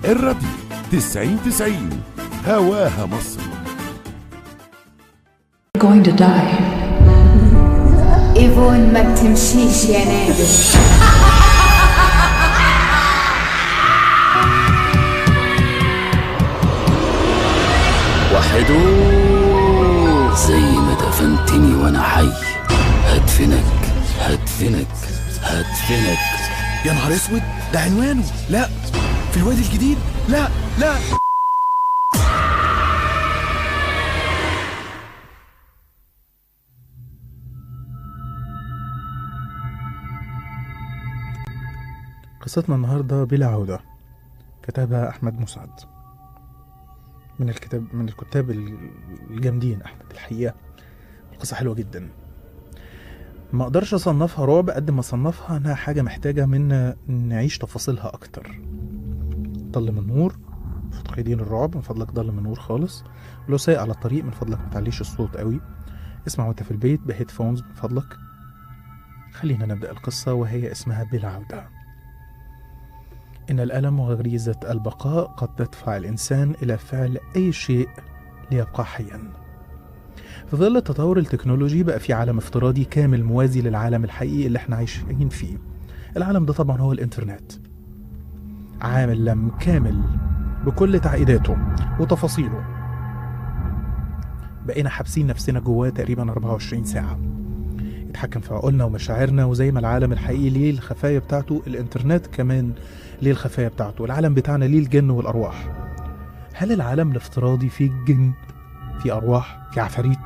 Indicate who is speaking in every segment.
Speaker 1: الراديو 90 90 هواها مصر
Speaker 2: going to die.
Speaker 3: ايفون ما بتمشيش يا نادر
Speaker 4: وحدو زي ما دفنتني وانا حي هدفنك هدفنك هدفنك
Speaker 5: يا نهار اسود ده عنوانه لا في الوادي الجديد لا لا
Speaker 6: قصتنا النهاردة بلا عودة كتبها أحمد مسعد من الكتاب من الكتاب الجامدين أحمد الحقيقة القصة حلوة جدا ما أقدرش أصنفها رعب قد ما أصنفها إنها حاجة محتاجة منا نعيش تفاصيلها أكتر ضلم النور مفتقدين الرعب من فضلك ضلم النور خالص لو سايق على الطريق من فضلك ما تعليش الصوت قوي اسمع وانت في البيت بهيدفونز من فضلك خلينا نبدأ القصة وهي اسمها بلا عودة إن الألم وغريزة البقاء قد تدفع الإنسان إلى فعل أي شيء ليبقى حيا في ظل التطور التكنولوجي بقى في عالم افتراضي كامل موازي للعالم الحقيقي اللي احنا عايشين فيه العالم ده طبعا هو الإنترنت عالم كامل بكل تعقيداته وتفاصيله بقينا حابسين نفسنا جواه تقريبا 24 ساعة يتحكم في عقولنا ومشاعرنا وزي ما العالم الحقيقي ليه الخفايا بتاعته الانترنت كمان ليه الخفايا بتاعته العالم بتاعنا ليه الجن والأرواح هل العالم الافتراضي فيه جن فيه أرواح فيه عفاريت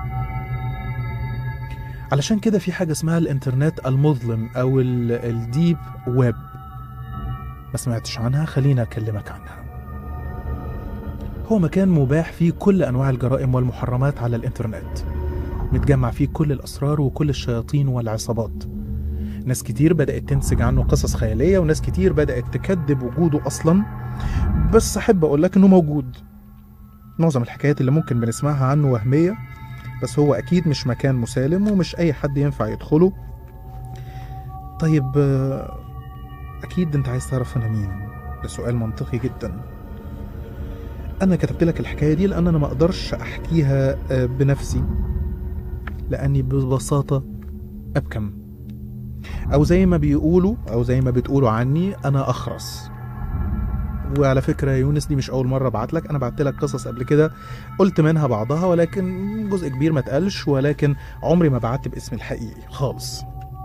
Speaker 6: علشان كده في حاجة اسمها الانترنت المظلم أو ال- الديب ويب ما سمعتش عنها خلينا أكلمك عنها هو مكان مباح فيه كل أنواع الجرائم والمحرمات على الإنترنت متجمع فيه كل الأسرار وكل الشياطين والعصابات ناس كتير بدأت تنسج عنه قصص خيالية وناس كتير بدأت تكذب وجوده أصلا بس أحب أقول لك إنه موجود معظم الحكايات اللي ممكن بنسمعها عنه وهمية بس هو أكيد مش مكان مسالم ومش أي حد ينفع يدخله طيب آه، أكيد أنت عايز تعرف أنا مين ده سؤال منطقي جدا أنا كتبت لك الحكاية دي لأن أنا ما أقدرش أحكيها آه، بنفسي لأني ببساطة أبكم أو زي ما بيقولوا أو زي ما بتقولوا عني أنا أخرس وعلى فكرة يا يونس دي مش أول مرة أبعت لك أنا بعت لك قصص قبل كده قلت منها بعضها ولكن جزء كبير ما اتقالش ولكن عمري ما بعت باسمي الحقيقي خالص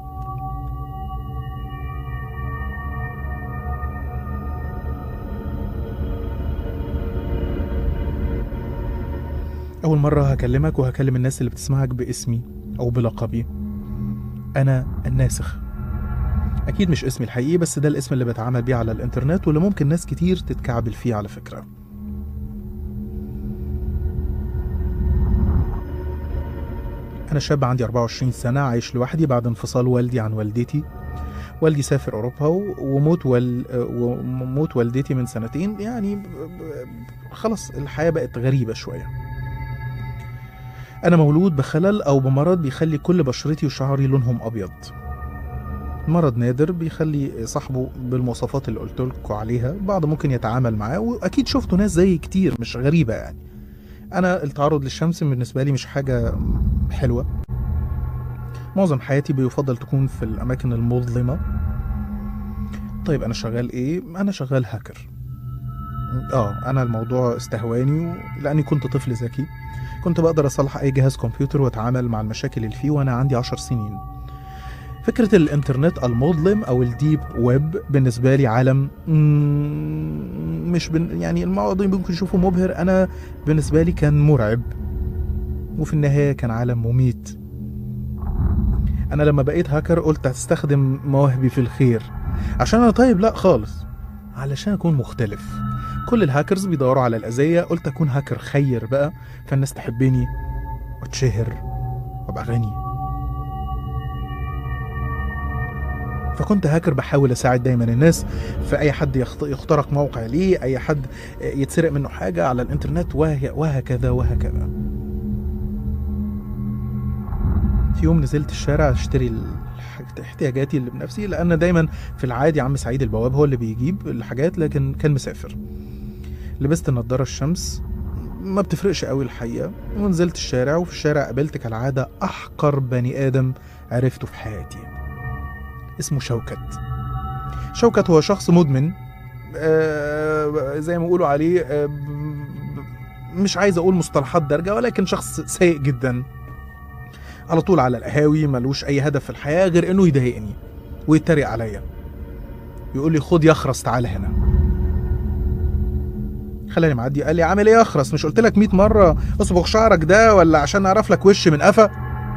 Speaker 6: أول مرة هكلمك وهكلم الناس اللي بتسمعك باسمي أو بلقبي أنا الناسخ أكيد مش اسمي الحقيقي بس ده الاسم اللي بتعامل بيه على الإنترنت واللي ممكن ناس كتير تتكعبل فيه على فكرة أنا شاب عندي 24 سنة عايش لوحدي بعد انفصال والدي عن والدتي والدي سافر أوروبا و- وموت وال... وموت والدتي من سنتين يعني ب- ب- خلاص الحياة بقت غريبة شوية أنا مولود بخلل أو بمرض بيخلي كل بشرتي وشعري لونهم أبيض مرض نادر بيخلي صاحبه بالمواصفات اللي قلت لكم عليها بعض ممكن يتعامل معاه واكيد شفتوا ناس زي كتير مش غريبه يعني انا التعرض للشمس بالنسبه لي مش حاجه حلوه معظم حياتي بيفضل تكون في الاماكن المظلمه طيب انا شغال ايه انا شغال هاكر اه انا الموضوع استهواني لاني كنت طفل ذكي كنت بقدر اصلح اي جهاز كمبيوتر واتعامل مع المشاكل اللي فيه وانا عندي عشر سنين فكرة الإنترنت المظلم أو الديب ويب بالنسبة لي عالم مم، مش بن يعني الموضوع ممكن يشوفه مبهر أنا بالنسبة لي كان مرعب وفي النهاية كان عالم مميت أنا لما بقيت هاكر قلت هستخدم مواهبي في الخير عشان أنا طيب لأ خالص علشان أكون مختلف كل الهاكرز بيدوروا على الأذية قلت أكون هاكر خير بقى فالناس تحبني واتشهر وأبقى غني فكنت هاكر بحاول اساعد دايما الناس في اي حد يخت- يخترق موقع ليه اي حد يتسرق منه حاجه على الانترنت وه- وهكذا وهكذا في يوم نزلت الشارع اشتري الح- احتياجاتي اللي بنفسي لان دايما في العادي عم سعيد البواب هو اللي بيجيب الحاجات لكن كان مسافر لبست النضاره الشمس ما بتفرقش قوي الحقيقه ونزلت الشارع وفي الشارع قابلت كالعاده احقر بني ادم عرفته في حياتي اسمه شوكت شوكت هو شخص مدمن آه زي ما بيقولوا عليه آه ب- ب- مش عايز اقول مصطلحات دارجه ولكن شخص سيء جدا على طول على القهاوي ملوش اي هدف في الحياه غير انه يضايقني ويتريق عليا يقول لي خد يخرس تعالى هنا خلاني معدي قال لي عامل ايه يا اخرس مش قلت لك 100 مره اصبغ شعرك ده ولا عشان اعرف لك وش من قفا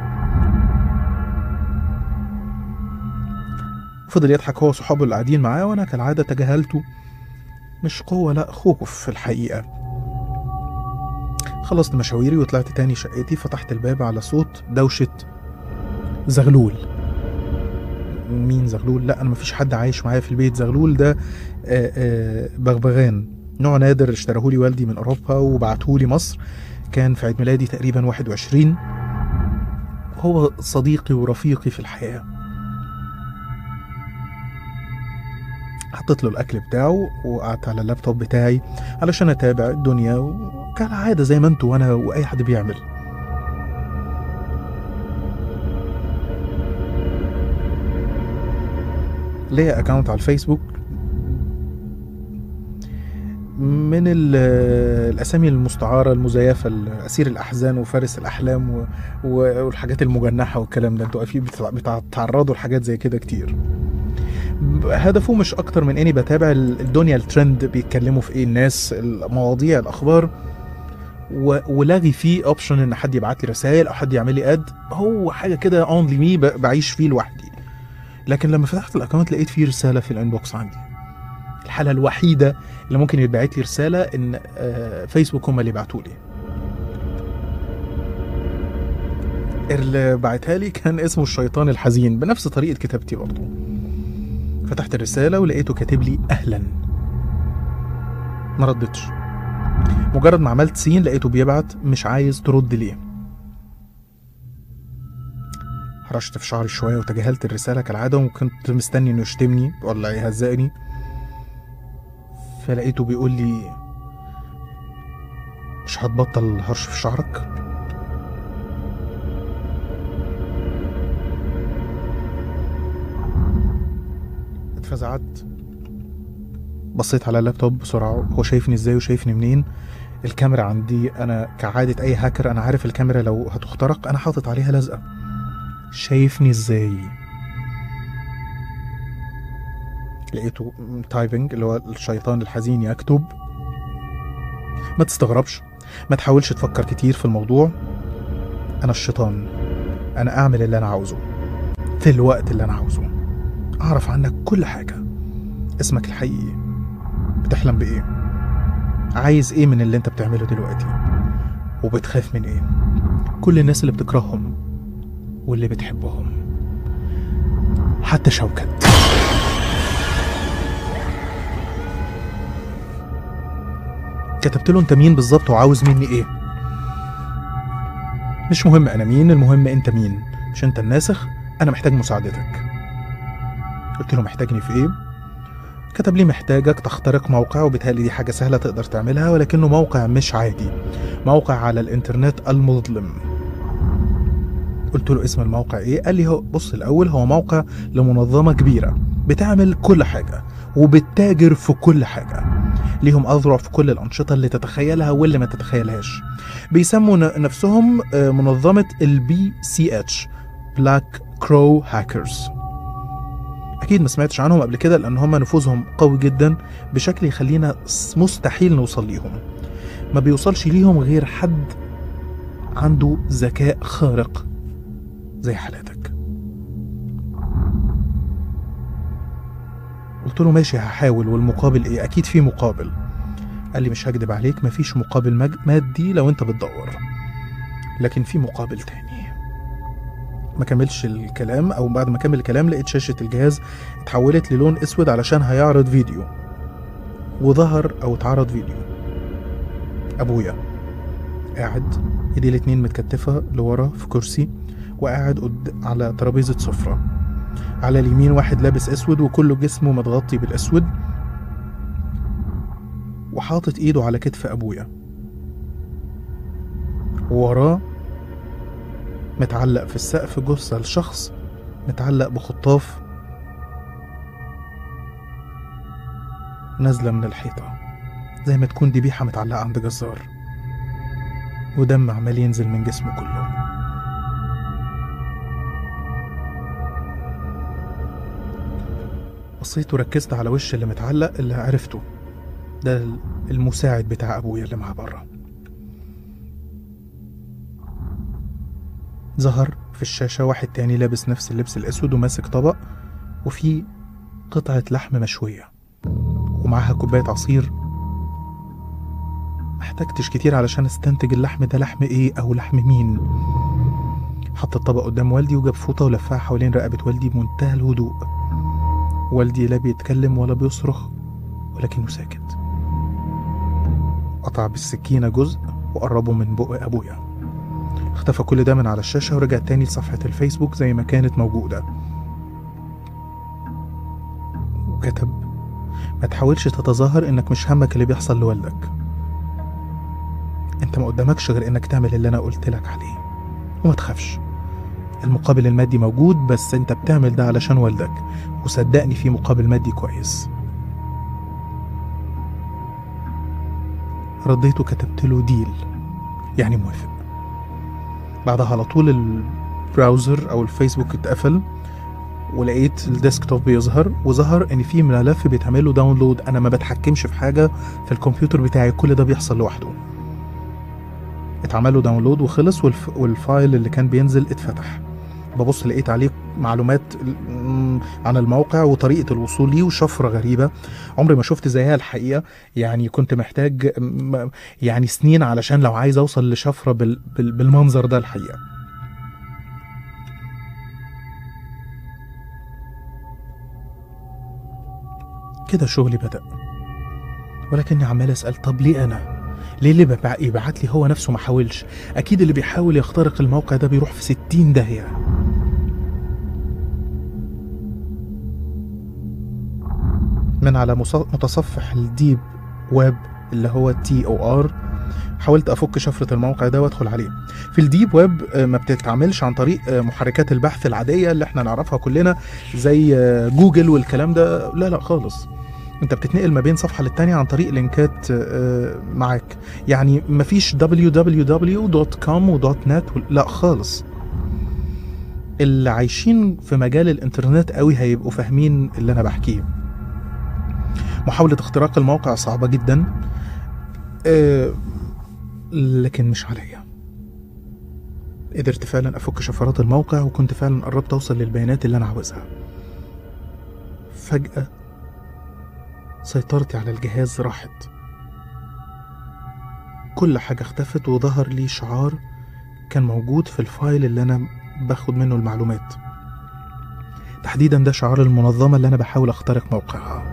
Speaker 6: فضل يضحك هو وصحابه اللي قاعدين معاه وانا كالعاده تجاهلته مش قوه لا خوف في الحقيقه خلصت مشاويري وطلعت تاني شقتي فتحت الباب على صوت دوشه زغلول مين زغلول لا انا مفيش حد عايش معايا في البيت زغلول ده آه، آه، بغبغان نوع نادر اشتراه لي والدي من اوروبا وبعته لي مصر كان في عيد ميلادي تقريبا 21 هو صديقي ورفيقي في الحياه حطيت له الاكل بتاعه وقعدت على اللابتوب بتاعي علشان اتابع الدنيا وكالعاده زي ما انتوا وانا واي حد بيعمل ليا اكونت على الفيسبوك من ال- الاسامي المستعاره المزيفه اسير الاحزان وفارس الاحلام و- و- والحاجات المجنحه والكلام ده انتوا اكيد بتتع- بتتعرضوا لحاجات زي كده كتير هدفه مش اكتر من اني بتابع ال- الدنيا الترند بيتكلموا في ايه الناس المواضيع الاخبار و- ولغي فيه اوبشن ان حد يبعت لي رسائل او حد يعمل لي اد هو حاجه كده اونلي مي بعيش فيه لوحدي لكن لما فتحت الاكونت لقيت فيه رساله في الانبوكس عندي الحاله الوحيده اللي ممكن يتبعت لي رساله ان آه، فيسبوك هم اللي بعتوا لي اللي بعتها لي كان اسمه الشيطان الحزين بنفس طريقه كتابتي برضه فتحت الرساله ولقيته كاتب لي اهلا ما ردتش مجرد ما عملت سين لقيته بيبعت مش عايز ترد ليه هرشت في شعري شويه وتجاهلت الرساله كالعاده وكنت مستني انه يشتمني ولا يهزقني فلقيته بيقول لي مش هتبطل هرش في شعرك اتفزعت بصيت على اللابتوب بسرعة هو شايفني ازاي وشايفني منين الكاميرا عندي انا كعادة اي هاكر انا عارف الكاميرا لو هتخترق انا حاطط عليها لزقة شايفني ازاي لقيته تايبنج اللي هو الشيطان الحزين يكتب ما تستغربش ما تحاولش تفكر كتير في الموضوع انا الشيطان انا اعمل اللي انا عاوزه في الوقت اللي انا عاوزه اعرف عنك كل حاجة اسمك الحقيقي بتحلم بايه عايز ايه من اللي انت بتعمله دلوقتي وبتخاف من ايه كل الناس اللي بتكرههم واللي بتحبهم حتى شوكت كتبت له انت مين بالظبط وعاوز مني ايه مش مهم انا مين المهم انت مين مش انت الناسخ انا محتاج مساعدتك قلت له محتاجني في ايه كتب لي محتاجك تخترق موقع وبالتالي دي حاجة سهلة تقدر تعملها ولكنه موقع مش عادي موقع على الانترنت المظلم قلت له اسم الموقع ايه قال لي هو بص الاول هو موقع لمنظمة كبيرة بتعمل كل حاجة وبتتاجر في كل حاجة ليهم أذرع في كل الأنشطة اللي تتخيلها واللي ما تتخيلهاش بيسموا ن- نفسهم آه، منظمة البي سي اتش بلاك كرو هاكرز أكيد ما سمعتش عنهم قبل كده لأن هم نفوذهم قوي جدا بشكل يخلينا س- مستحيل نوصل ليهم ما بيوصلش ليهم غير حد عنده ذكاء خارق زي حالاتك قلت له ماشي هحاول والمقابل ايه اكيد في مقابل قال لي مش هكدب عليك مفيش مقابل مج- مادي لو انت بتدور لكن في مقابل تاني ما كملش الكلام او بعد ما كمل الكلام لقيت شاشة الجهاز اتحولت للون اسود علشان هيعرض فيديو وظهر او اتعرض فيديو ابويا قاعد ايديه الاتنين متكتفة لورا في كرسي وقاعد قد... على ترابيزة سفرة على اليمين واحد لابس اسود وكله جسمه متغطي بالاسود وحاطط ايده على كتف ابويا ووراه متعلق في السقف جثة لشخص متعلق بخطاف نازلة من الحيطة زي ما تكون ذبيحة متعلقة عند جزار ودم عمال ينزل من جسمه كله بصيت وركزت على وش اللي متعلق اللي عرفته ده المساعد بتاع ابويا اللي معاه بره ظهر في الشاشة واحد تاني لابس نفس اللبس الأسود وماسك طبق وفيه قطعة لحم مشوية ومعاها كوباية عصير محتاجتش كتير علشان استنتج اللحم ده لحم ايه او لحم مين حط الطبق قدام والدي وجاب فوطة ولفها حوالين رقبة والدي بمنتهى الهدوء والدي لا بيتكلم ولا بيصرخ ولكنه ساكت قطع بالسكينة جزء وقربه من بق أبويا اختفى كل ده من على الشاشة ورجع تاني لصفحة الفيسبوك زي ما كانت موجودة وكتب ما تحاولش تتظاهر انك مش همك اللي بيحصل لوالدك انت ما قدامكش غير انك تعمل اللي انا قلت لك عليه وما تخافش المقابل المادي موجود بس انت بتعمل ده علشان والدك وصدقني في مقابل مادي كويس رديت وكتبت له ديل يعني موافق بعدها على طول البراوزر او الفيسبوك اتقفل ولقيت الديسكتوب بيظهر وظهر ان في ملف بيتعمل له داونلود انا ما بتحكمش في حاجه في الكمبيوتر بتاعي كل ده بيحصل لوحده اتعمل له داونلود وخلص والف... والفايل اللي كان بينزل اتفتح ببص لقيت عليه معلومات م- عن الموقع وطريقة الوصول ليه وشفرة غريبة عمري ما شفت زيها الحقيقة يعني كنت محتاج م- يعني سنين علشان لو عايز أوصل لشفرة بال... بال... بالمنظر ده الحقيقة كده شغلي بدأ ولكني عمال أسأل طب ليه أنا؟ ليه اللي ببع- يبعت لي هو نفسه ما حاولش؟ أكيد اللي بيحاول يخترق الموقع ده بيروح في ستين داهية من على مص- متصفح الديب ويب اللي هو تي او ار حاولت افك شفره الموقع ده وادخل عليه في الديب ويب آه، ما بتتعملش عن طريق آه، محركات البحث العاديه اللي احنا نعرفها كلنا زي آه، جوجل والكلام ده لا لا خالص انت بتتنقل ما بين صفحه للتانيه عن طريق لينكات آه، معاك يعني مفيش www.com و .net وال- لا خالص اللي عايشين في مجال الانترنت قوي هيبقوا فاهمين اللي انا بحكيه محاولة اختراق الموقع صعبة جدا أه لكن مش عليا قدرت فعلا افك شفرات الموقع وكنت فعلا قربت اوصل للبيانات اللي انا عاوزها فجأة سيطرتي على الجهاز راحت كل حاجة اختفت وظهر لي شعار كان موجود في الفايل اللي انا باخد منه المعلومات تحديدا ده شعار المنظمة اللي انا بحاول اخترق موقعها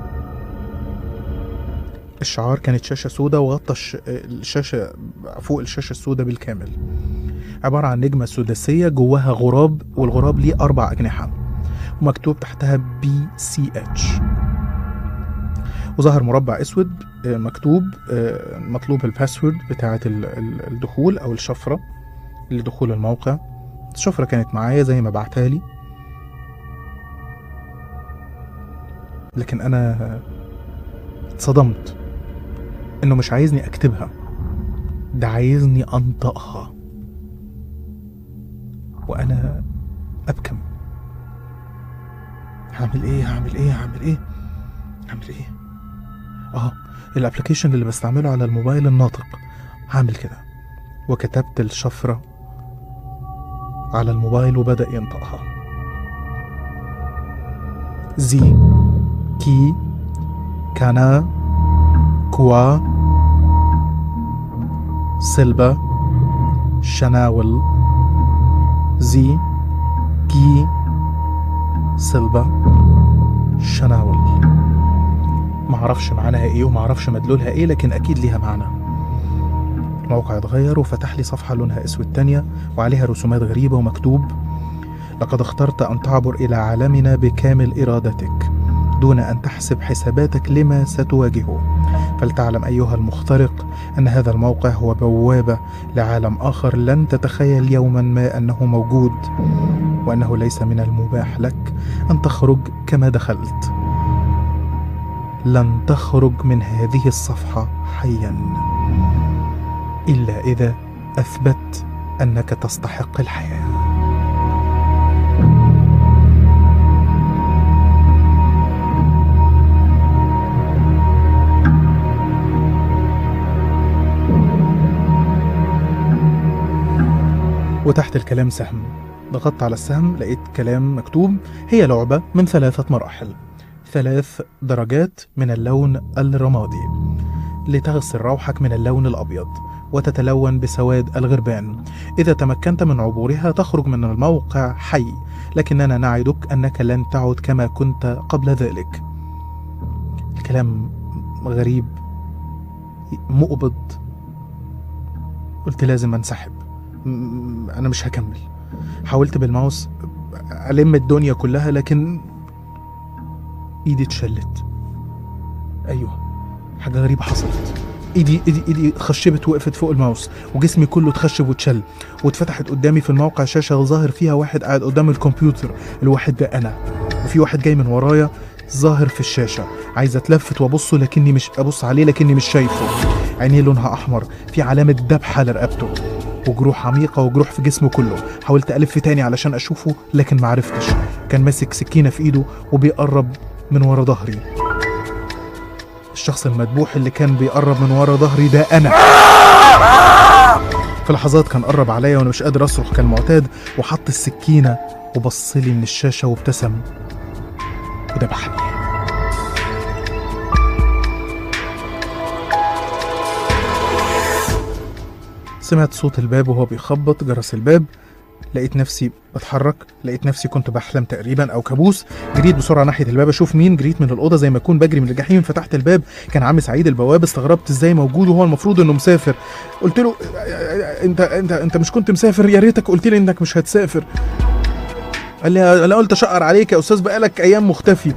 Speaker 6: الشعار كانت شاشة سوداء وغطى الش... الشاشة فوق الشاشة السوداء بالكامل عبارة عن نجمة سداسية جواها غراب والغراب ليه أربع أجنحة ومكتوب تحتها بي سي اتش وظهر مربع اسود آه، مكتوب آه، مطلوب الباسورد بتاعة ال- ال- الدخول او الشفرة لدخول الموقع الشفرة كانت معايا زي ما بعتها لي لكن انا اتصدمت انه مش عايزني اكتبها ده عايزني انطقها وانا ابكم هعمل ايه هعمل ايه هعمل ايه هعمل ايه اه الابلكيشن اللي بستعمله على الموبايل الناطق هعمل كده وكتبت الشفرة على الموبايل وبدأ ينطقها زي كي كانا كوا سلبا شناول زي كي سلبا شناول معرفش معناها ايه ومعرفش مدلولها ايه لكن اكيد ليها معنى الموقع اتغير وفتح لي صفحة لونها اسود تانية وعليها رسومات غريبة ومكتوب لقد اخترت أن تعبر إلى عالمنا بكامل إرادتك دون أن تحسب حساباتك لما ستواجهه فلتعلم أيها المخترق أن هذا الموقع هو بوابة لعالم آخر لن تتخيل يوما ما أنه موجود وأنه ليس من المباح لك أن تخرج كما دخلت لن تخرج من هذه الصفحة حيا إلا إذا أثبت أنك تستحق الحياة وتحت الكلام سهم ضغطت على السهم لقيت كلام مكتوب هي لعبة من ثلاثة مراحل ثلاث درجات من اللون الرمادي لتغسل روحك من اللون الأبيض وتتلون بسواد الغربان إذا تمكنت من عبورها تخرج من الموقع حي لكننا نعدك أنك لن تعد كما كنت قبل ذلك الكلام غريب مقبض قلت لازم انسحب م- انا مش هكمل حاولت بالماوس الم الدنيا كلها لكن ايدي اتشلت ايوه حاجه غريبه حصلت ايدي ايدي ايدي خشبت وقفت فوق الماوس وجسمي كله اتخشب واتشل واتفتحت قدامي في الموقع شاشه ظاهر فيها واحد قاعد قدام الكمبيوتر الواحد ده انا وفي واحد جاي من ورايا ظاهر في الشاشه عايز اتلفت وابصه لكني مش ابص عليه لكني مش شايفه عينيه لونها احمر في علامه ذبحه لرقبته وجروح عميقة وجروح في جسمه كله حاولت ألف تاني علشان أشوفه لكن معرفتش كان ماسك سكينة في إيده وبيقرب من ورا ظهري الشخص المذبوح اللي كان بيقرب من ورا ظهري ده أنا في لحظات كان قرب عليا وأنا مش قادر أصرخ كالمعتاد وحط السكينة وبصلي من الشاشة وابتسم وذبحني سمعت صوت الباب وهو بيخبط جرس الباب لقيت نفسي بتحرك لقيت نفسي كنت بحلم تقريبا او كابوس جريت بسرعه ناحيه الباب اشوف مين جريت من الاوضه زي ما اكون بجري من الجحيم فتحت الباب كان عم سعيد البواب استغربت ازاي موجود وهو المفروض انه مسافر قلت له انت انت انت مش كنت مسافر يا ريتك قلت لي انك مش هتسافر قال لي انا قلت اشقر عليك يا استاذ بقالك ايام مختفي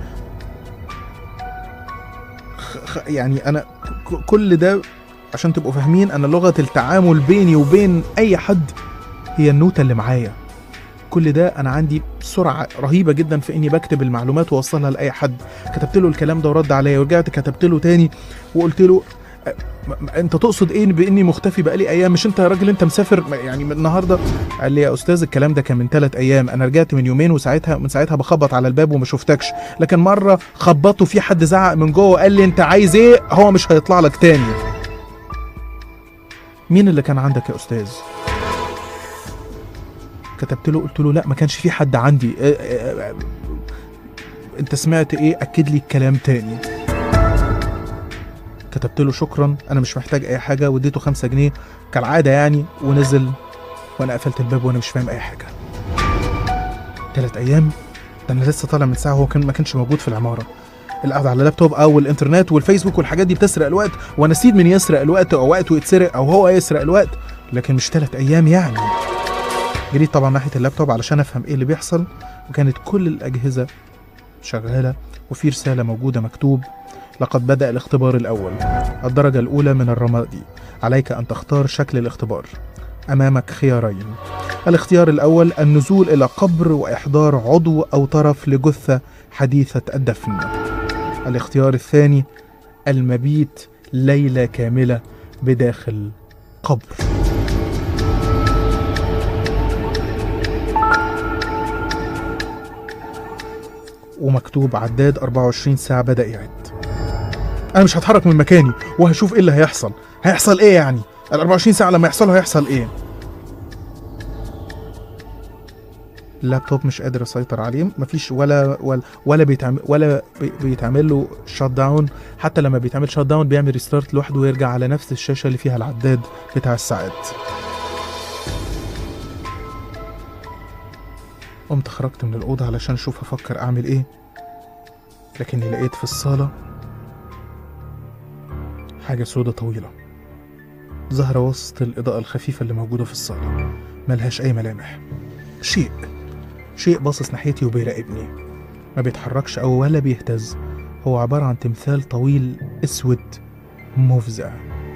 Speaker 6: خ- خ- يعني انا ك- كل ده عشان تبقوا فاهمين انا لغه التعامل بيني وبين اي حد هي النوتة اللي معايا كل ده انا عندي سرعه رهيبه جدا في اني بكتب المعلومات واوصلها لاي حد كتبت له الكلام ده ورد عليا ورجعت كتبت له تاني وقلت له أ- م- م- انت تقصد ايه باني مختفي بقالي ايام مش انت يا راجل انت مسافر م- يعني من النهارده قال لي يا استاذ الكلام ده كان من ثلاث ايام انا رجعت من يومين وساعتها من ساعتها بخبط على الباب وما شفتكش لكن مره خبطوا في حد زعق من جوه وقال لي انت عايز ايه هو مش هيطلع لك تاني مين اللي كان عندك يا استاذ كتبت له قلت له لا ما كانش في حد عندي اه اه اه انت سمعت ايه اكد لي الكلام تاني كتبت له شكرا انا مش محتاج اي حاجه واديته خمسة جنيه كالعاده يعني ونزل وانا قفلت الباب وانا مش فاهم اي حاجه تلات ايام ده انا لسه طالع من ساعه وهو كان ما كانش موجود في العماره القعده على اللابتوب او الانترنت والفيسبوك والحاجات دي بتسرق الوقت وانا سيد من يسرق الوقت او وقته يتسرق او هو يسرق الوقت لكن مش تلات ايام يعني جريت طبعا ناحيه اللابتوب علشان افهم ايه اللي بيحصل وكانت كل الاجهزه شغاله وفي رساله موجوده مكتوب لقد بدأ الاختبار الأول الدرجة الأولى من الرمادي عليك أن تختار شكل الاختبار أمامك خيارين الاختيار الأول النزول إلى قبر وإحضار عضو أو طرف لجثة حديثة الدفن الاختيار الثاني المبيت ليلة كاملة بداخل قبر ومكتوب عداد 24 ساعة بدأ يعد أنا مش هتحرك من مكاني وهشوف إيه اللي هيحصل هيحصل إيه يعني ال 24 ساعة لما يحصلوا هيحصل إيه اللابتوب مش قادر اسيطر عليه مفيش ولا ولا ولا بيتعمل ولا بي- بيتعمل له شات داون حتى لما بيتعمل شات داون بيعمل ريستارت لوحده ويرجع على نفس الشاشه اللي فيها العداد بتاع الساعات قمت خرجت من الأوضة علشان أشوف أفكر أعمل إيه لكني لقيت في الصالة حاجة سودة طويلة ظاهرة وسط الإضاءة الخفيفة اللي موجودة في الصالة ملهاش أي ملامح شيء شيء باصص ناحيتي وبيراقبني ما بيتحركش أو ولا بيهتز هو عبارة عن تمثال طويل أسود مفزع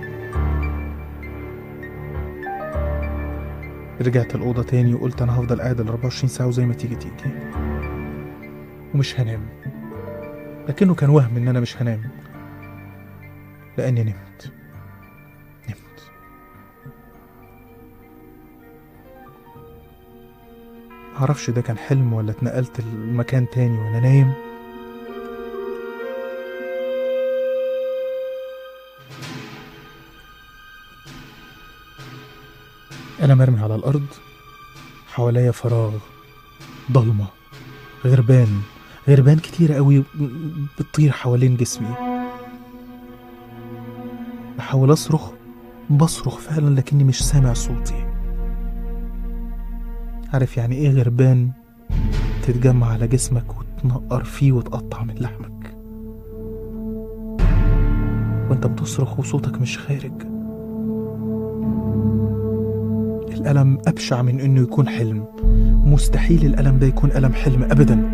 Speaker 6: رجعت الأوضة تاني وقلت أنا هفضل قاعد ال 24 ساعة وزي ما تيجي تيجي ومش هنام لكنه كان وهم إن أنا مش هنام لأني نمت نمت معرفش ده كان حلم ولا اتنقلت لمكان تاني وأنا نايم أنا مرمي على الأرض حواليا فراغ ضلمة غربان غربان كتير قوي بتطير حوالين جسمي بحاول أصرخ بصرخ فعلا لكني مش سامع صوتي عارف يعني ايه غربان تتجمع على جسمك وتنقر فيه وتقطع من لحمك وانت بتصرخ وصوتك مش خارج الألم أبشع من إنه يكون حلم مستحيل الألم ده يكون ألم حلم أبدا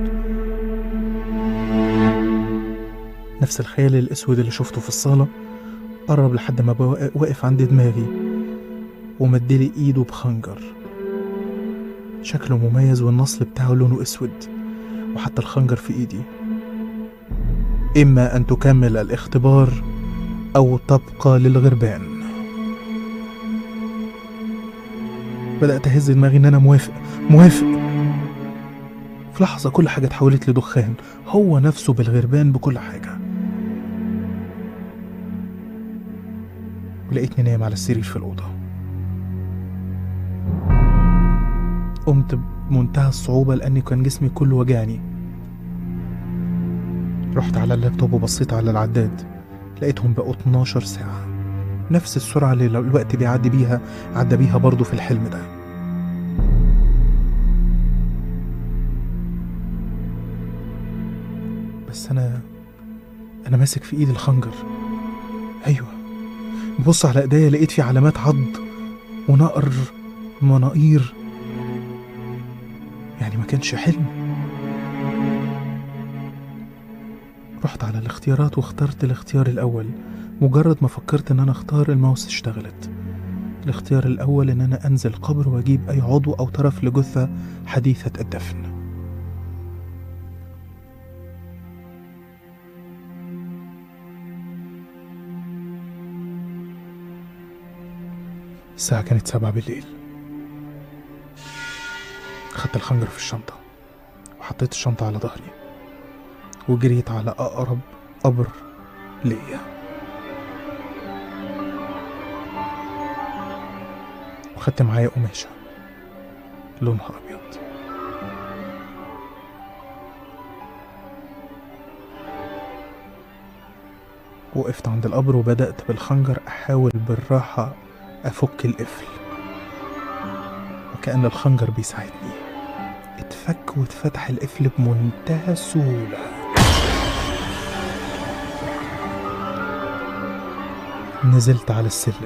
Speaker 6: نفس الخيال الأسود اللي شفته في الصالة قرب لحد ما بقى واقف عند دماغي ومدلي إيده بخنجر شكله مميز والنصل بتاعه لونه أسود وحتى الخنجر في إيدي إما أن تكمل الاختبار أو تبقى للغربان بدأت أهز دماغي إن أنا موافق موافق في لحظة كل حاجة اتحولت لدخان هو نفسه بالغربان بكل حاجة ولقيتني نايم على السرير في الأوضة قمت بمنتهى الصعوبة لأني كان جسمي كله وجعني رحت على اللابتوب وبصيت على العداد لقيتهم بقوا 12 ساعة نفس السرعة اللي الوقت بيعدي بيها عدى بيها برضه في الحلم ده بس أنا أنا ماسك في إيدي الخنجر أيوة ببص على إيديا لقيت في علامات عض ونقر مناقير يعني ما كانش حلم رحت على الاختيارات واخترت الاختيار الأول مجرد ما فكرت إن أنا أختار الماوس اشتغلت الاختيار الأول إن أنا أنزل قبر وأجيب أي عضو أو طرف لجثة حديثة الدفن الساعة كانت سبعة بالليل خدت الخنجر في الشنطة وحطيت الشنطة على ظهري وجريت على أقرب قبر ليا وخدت معايا قماشة لونها أبيض وقفت عند القبر وبدأت بالخنجر أحاول بالراحة أفك القفل وكأن الخنجر بيساعدني اتفك واتفتح القفل بمنتهى السهولة نزلت على السلم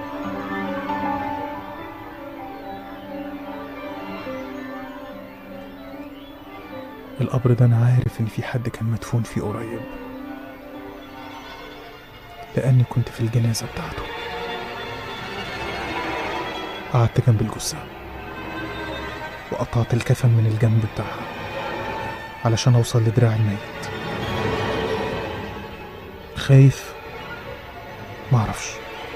Speaker 6: القبر ده أنا عارف إن في حد كان مدفون فيه قريب لأني كنت في الجنازة بتاعته قعدت جنب الجثة وقطعت الكفن من الجنب بتاعها علشان أوصل لدراع الميت خايف معرفش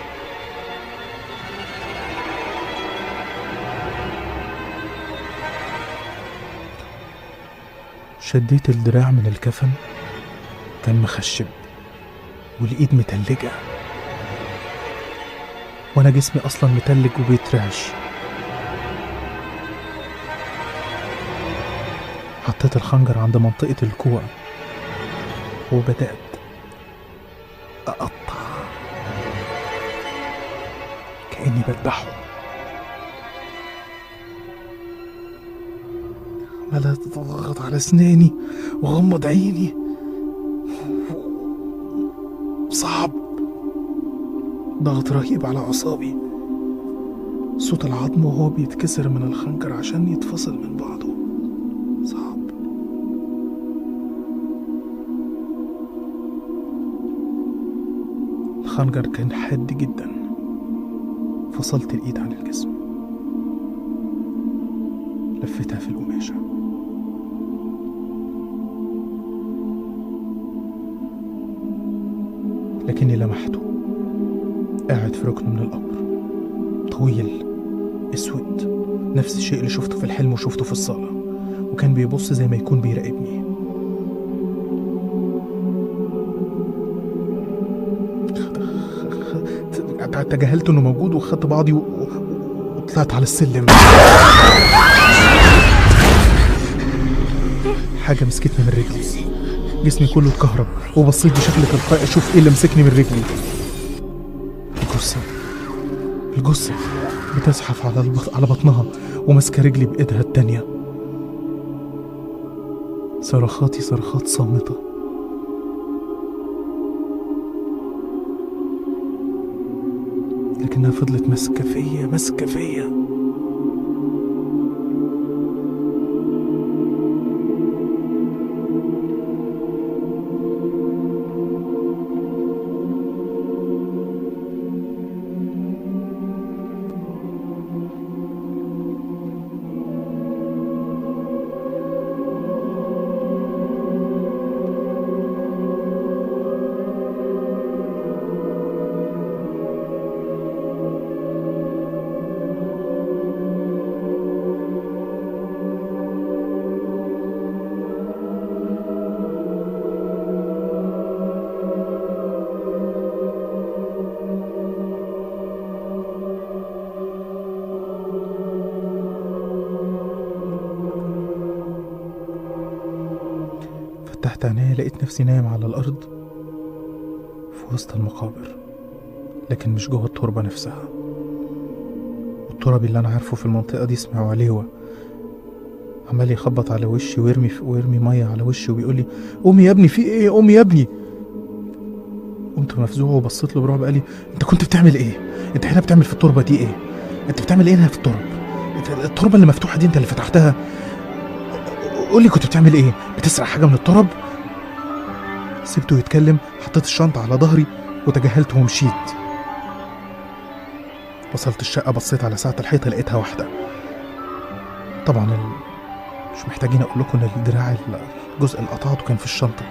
Speaker 6: شديت الدراع من الكفن كان مخشب والإيد متلجة وأنا جسمي أصلا متلج وبيترعش حطيت الخنجر عند منطقة الكوع وبدأت أقطع كأني بذبحه عمال أضغط على أسناني وأغمض عيني صعب ضغط رهيب على أعصابي صوت العظم وهو بيتكسر من الخنجر عشان يتفصل من بعضه الخنجر كان حاد جدا فصلت الإيد عن الجسم لفتها في القماشة لكني لمحته قاعد في ركن من القبر طويل اسود نفس الشيء اللي شفته في الحلم وشفته في الصالة وكان بيبص زي ما يكون بيراقبني تجاهلت انه موجود وخدت بعضي و- و- وطلعت على السلم حاجة مسكتني من رجلي جسمي كله اتكهرب وبصيت بشكل تلقائي اشوف ايه اللي مسكني من رجلي الجثة الجثة بتزحف على البط... على بطنها وماسكة رجلي بإيدها التانية صرخاتي صرخات صامتة لكنها فضلت ماسكة فيا ماسكة فيا فتحت عينيا لقيت نفسي نايم على الأرض في وسط المقابر لكن مش جوه التربة نفسها والتراب اللي أنا عارفه في المنطقة دي اسمه عليوة عمال يخبط على وشي ويرمي في ويرمي مية على وشي وبيقول لي قومي يا ابني في ايه قومي يا ابني قمت مفزوع وبصيت له برعب قال لي انت كنت بتعمل ايه انت هنا بتعمل في التربة دي ايه انت بتعمل ايه هنا في التراب انت التربة اللي مفتوحة دي انت اللي فتحتها قول لي كنت بتعمل ايه بتسرق حاجة من التراب سبته يتكلم حطيت الشنطة على ظهري وتجاهلت ومشيت وصلت الشقة بصيت على ساعة الحيطة لقيتها واحدة طبعا ال... مش محتاجين اقول لكم ان الدراع الجزء اللي قطعته كان في الشنطة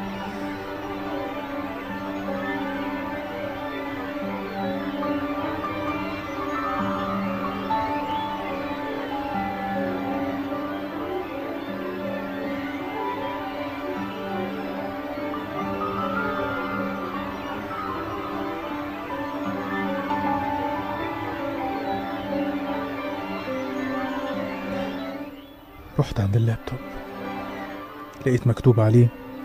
Speaker 6: رحت عند اللابتوب لقيت مكتوب عليه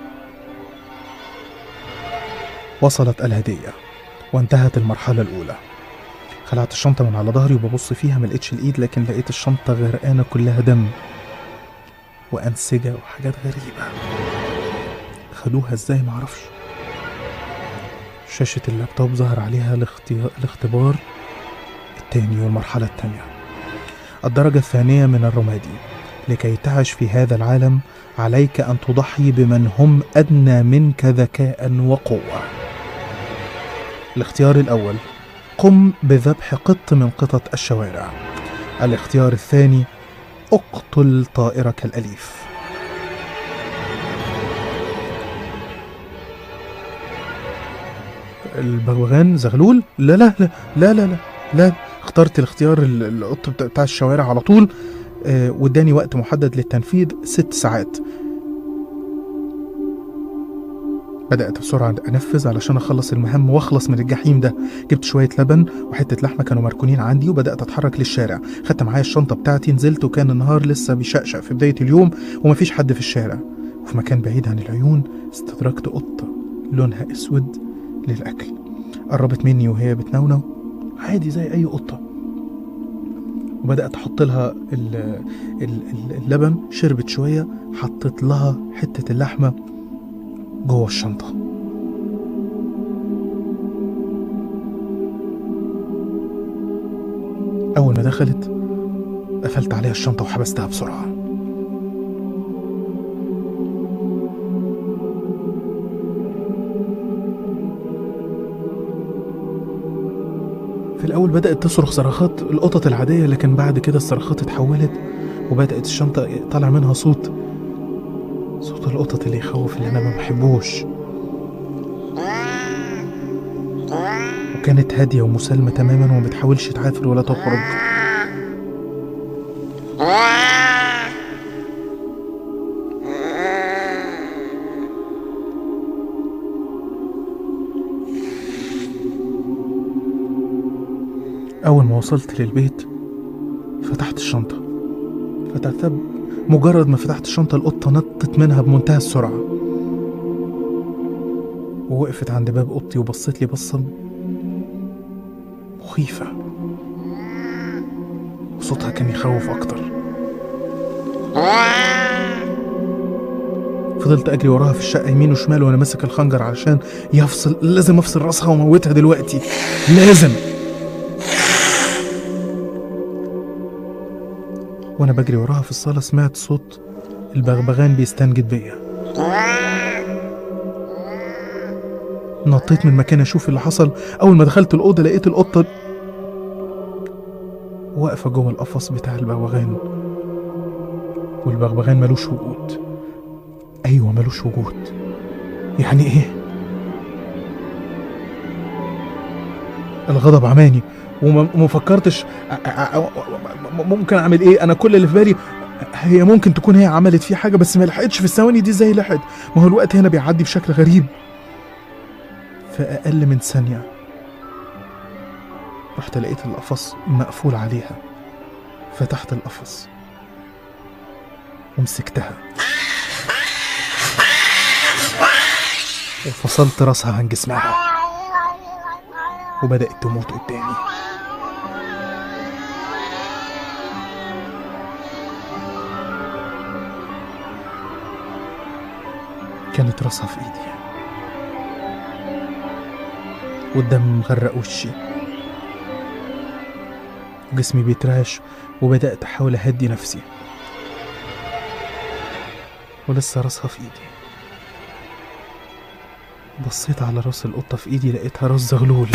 Speaker 6: وصلت الهدية وانتهت المرحلة الأولى خلعت الشنطة من على ظهري وببص فيها ما لقيتش الإيد لكن لقيت الشنطة غرقانة كلها دم وأنسجة وحاجات غريبة خدوها ازاي معرفش شاشة اللابتوب ظهر عليها الاختي- الاختبار التاني والمرحلة التانية الدرجة الثانية من الرمادي لكي تعش في هذا العالم عليك ان تضحي بمن هم ادنى منك ذكاء وقوه الاختيار الاول قم بذبح قط من قطط الشوارع الاختيار الثاني اقتل طائرك الاليف البغبغان زغلول لا لا لا لا لا لا, لا. اخترت الاختيار ال- القط بتاع- بتاع الشوارع على طول آه، واداني وقت محدد للتنفيذ ست ساعات بدأت بسرعة أنفذ علشان أخلص المهام وأخلص من الجحيم ده جبت شوية لبن وحتة لحمة كانوا مركونين عندي وبدأت أتحرك للشارع خدت معايا الشنطة بتاعتي نزلت وكان النهار لسه بيشقشق في بداية اليوم ومفيش حد في الشارع وفي مكان بعيد عن العيون استدركت قطة لونها أسود للأكل قربت مني وهي بتنونو عادي زي أي قطة وبدأت أحط لها ال- ال- ال- اللبن شربت شوية حطيت لها حتة اللحمة جوه الشنطة أول ما دخلت قفلت عليها الشنطة وحبستها بسرعة في الأول بدأت تصرخ صرخات القطط العادية لكن بعد كده الصرخات اتحولت وبدأت الشنطة طالع منها صوت صوت القطط اللي يخوف اللي أنا ما بحبوش وكانت هادية ومسالمة تماما وما بتحاولش تعافر ولا تخرج أول ما وصلت للبيت فتحت الشنطة فتحتها ب- مجرد ما فتحت الشنطة القطة نطت منها بمنتهى السرعة ووقفت عند باب أوضتي وبصت لي بصة مخيفة وصوتها كان يخوف أكتر فضلت أجري وراها في الشقة يمين وشمال وأنا ماسك الخنجر علشان يفصل لازم أفصل راسها وأموتها دلوقتي لازم وانا بجري وراها في الصاله سمعت صوت البغبغان بيستنجد بيا نطيت من مكان اشوف اللي حصل اول ما دخلت الاوضه لقيت القطه واقفه جوه القفص بتاع البغبغان والبغبغان ملوش وجود ايوه ملوش وجود يعني ايه الغضب عماني وما وما فكرتش أ- أ- أ- ممكن اعمل ايه انا كل اللي في بالي هي ممكن تكون هي عملت فيه حاجه بس ما لحقتش في الثواني دي ازاي لحقت ما هو الوقت هنا بيعدي بشكل غريب في اقل من ثانيه رحت لقيت القفص مقفول عليها فتحت القفص ومسكتها وفصلت راسها عن جسمها وبدأت تموت قدامي كانت راسها في ايدي والدم مغرق وشي وجسمي بيترعش وبدأت أحاول أهدي نفسي ولسه راسها في ايدي بصيت على راس القطة في ايدي لقيتها راس زغلول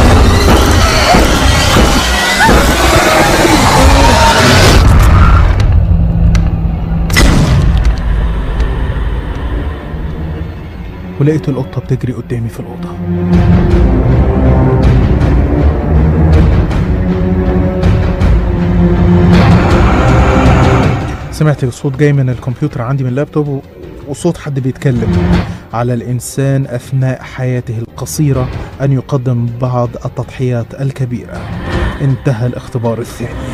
Speaker 6: ولقيت القطة بتجري قدامي في الأوضة سمعت صوت جاي من الكمبيوتر عندي من اللابتوب و- وصوت حد بيتكلم على الإنسان أثناء حياته القصيرة أن يقدم بعض التضحيات الكبيرة انتهى الاختبار الثاني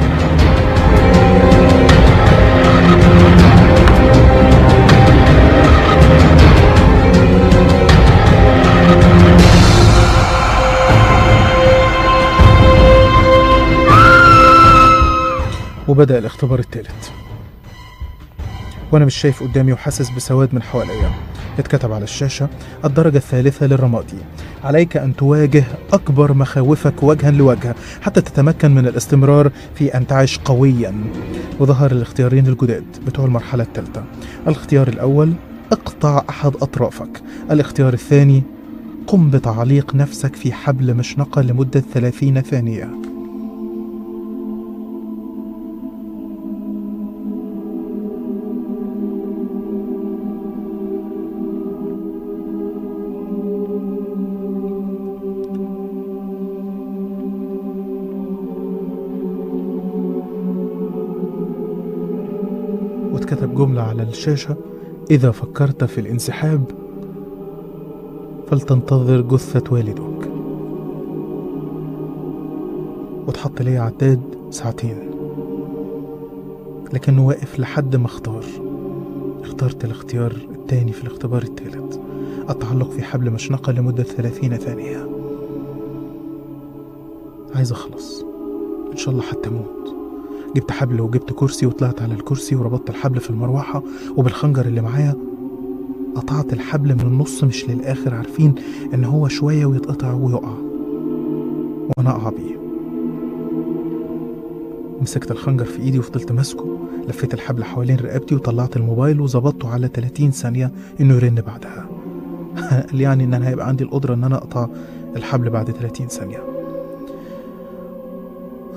Speaker 6: وبدأ الاختبار الثالث وأنا مش شايف قدامي وحاسس بسواد من حواليا اتكتب على الشاشة الدرجة الثالثة للرمادي عليك أن تواجه أكبر مخاوفك وجها لوجه حتى تتمكن من الاستمرار في أن تعيش قويا وظهر الاختيارين الجداد بتوع المرحلة الثالثة الاختيار الأول اقطع أحد أطرافك الاختيار الثاني قم بتعليق نفسك في حبل مشنقة لمدة 30 ثانية واتكتب جملة على الشاشة إذا فكرت في الانسحاب فلتنتظر جثة والدك واتحط لي عداد ساعتين لكنه واقف لحد ما اختار اخترت الاختيار التاني في الاختبار التالت التعلق في حبل مشنقة لمدة ثلاثين ثانية عايز أخلص إن شاء الله حتى أموت جبت حبل وجبت كرسي وطلعت على الكرسي وربطت الحبل في المروحة وبالخنجر اللي معايا قطعت الحبل من النص مش للآخر عارفين إن هو شوية ويتقطع ويقع وأنا أقع بيه مسكت الخنجر في إيدي وفضلت ماسكه لفيت الحبل حوالين رقبتي وطلعت الموبايل وظبطته على 30 ثانية إنه يرن بعدها قال يعني إن أنا هيبقى عندي القدرة إن أنا أقطع الحبل بعد 30 ثانية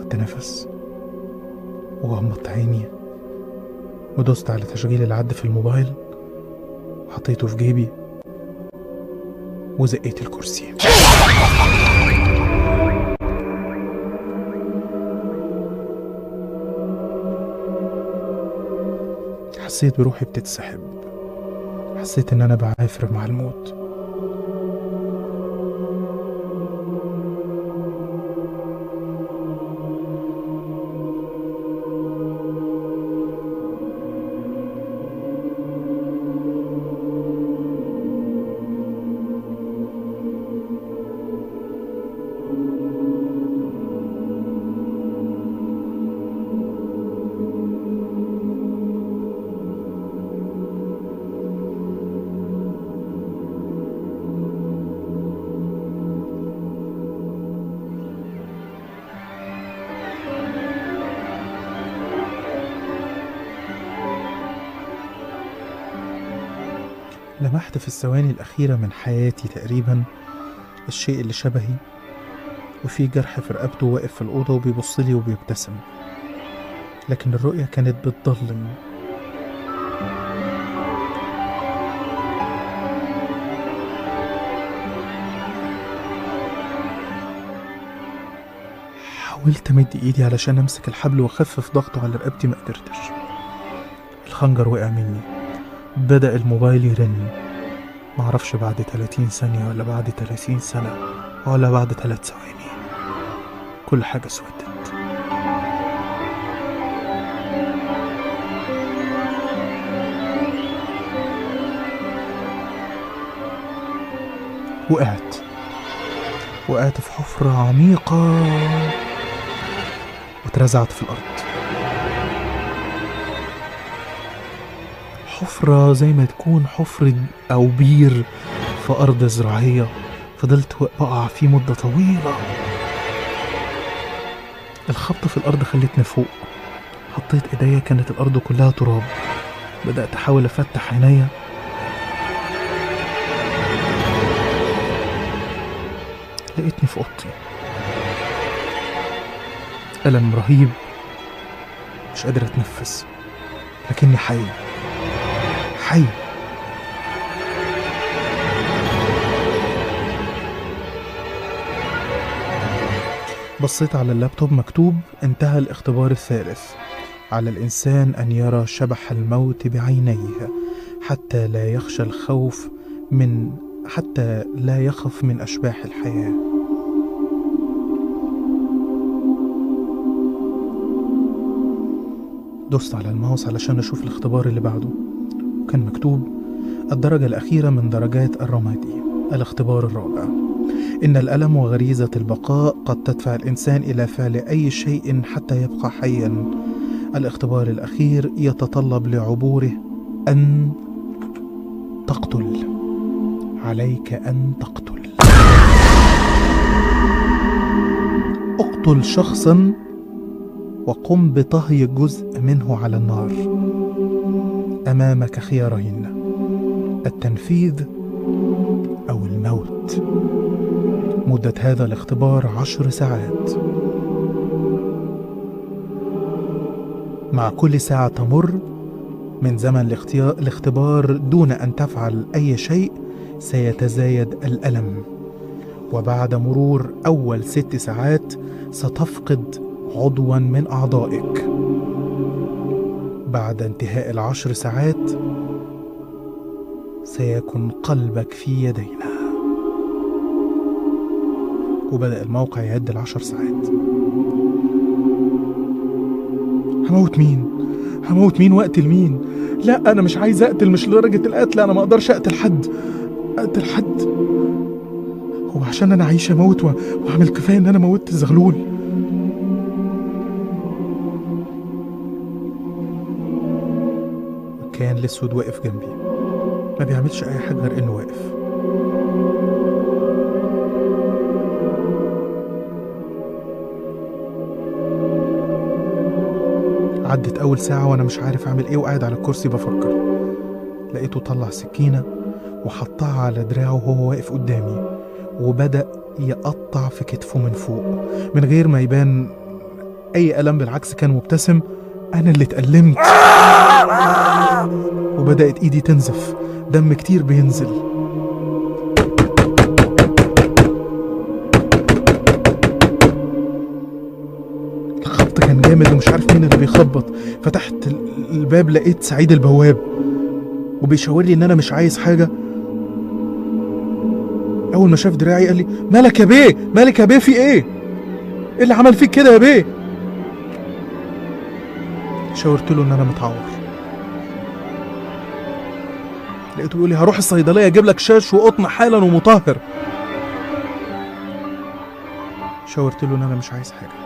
Speaker 6: خدت نفس وغمضت عيني ودوست على تشغيل العد في الموبايل وحطيته في جيبي وزقيت الكرسي حسيت بروحي بتتسحب حسيت ان انا بعافر مع الموت لمحت في الثواني الأخيرة من حياتي تقريبا الشيء اللي شبهي وفي جرح في رقبته واقف في الأوضة وبيبص لي وبيبتسم لكن الرؤية كانت بتضلم حاولت أمد إيدي علشان أمسك الحبل وأخفف ضغطه على رقبتي ما قدرتش الخنجر وقع مني بدأ الموبايل يرن معرفش بعد 30 ثانية ولا بعد 30 سنة ولا بعد 3 ثواني كل حاجة اسودت وقعت وقعت في حفرة عميقة واترزعت في الأرض حفرة زي ما تكون حفرة أو بير في أرض زراعية فضلت بقع فيه مدة طويلة الخبطة في الأرض خلتني فوق حطيت إيديا كانت الأرض كلها تراب بدأت أحاول أفتح عينيا لقيتني في أوضتي ألم رهيب مش قادر أتنفس لكني حي حي بصيت على اللابتوب مكتوب انتهى الاختبار الثالث على الإنسان أن يرى شبح الموت بعينيه حتى لا يخشى الخوف من حتى لا يخف من أشباح الحياة دوست على الماوس علشان أشوف الاختبار اللي بعده وكان مكتوب الدرجة الأخيرة من درجات الرمادي الاختبار الرابع إن الألم وغريزة البقاء قد تدفع الإنسان إلى فعل أي شيء حتى يبقى حيا الاختبار الأخير يتطلب لعبوره أن تقتل عليك أن تقتل اقتل شخصا وقم بطهي جزء منه على النار امامك خيارين التنفيذ او الموت مده هذا الاختبار عشر ساعات مع كل ساعه تمر من زمن الاختيا- الاختبار دون ان تفعل اي شيء سيتزايد الالم وبعد مرور اول ست ساعات ستفقد عضوا من اعضائك بعد انتهاء العشر ساعات سيكون قلبك في يدينا وبدأ الموقع يعد العشر ساعات هموت مين؟ هموت مين واقتل مين؟ لا أنا مش عايز أقتل مش لدرجة القتل أنا ما أقدرش أقتل حد أقتل حد هو عشان أنا عايش أموت و- وأعمل كفاية إن أنا موتت الزغلول كان الأسود واقف جنبي ما بيعملش أي حاجة غير إنه واقف عدت أول ساعة وأنا مش عارف أعمل إيه وقاعد على الكرسي بفكر لقيته طلع سكينة وحطها على دراعه وهو واقف قدامي وبدأ يقطع في كتفه من فوق من غير ما يبان اي الم بالعكس كان مبتسم انا اللي اتألمت وبدأت ايدي تنزف دم كتير بينزل الخبط كان جامد ومش عارف مين اللي بيخبط فتحت ال- الباب لقيت سعيد البواب وبيشاور لي ان انا مش عايز حاجه اول ما شاف دراعي قال لي مالك يا بيه مالك يا بيه في ايه ايه اللي عمل فيك كده يا بيه شاورت له ان انا متعور لقيته بيقول لي هروح الصيدليه اجيب لك شاش وقطن حالا ومطهر شاورت له ان انا مش عايز حاجه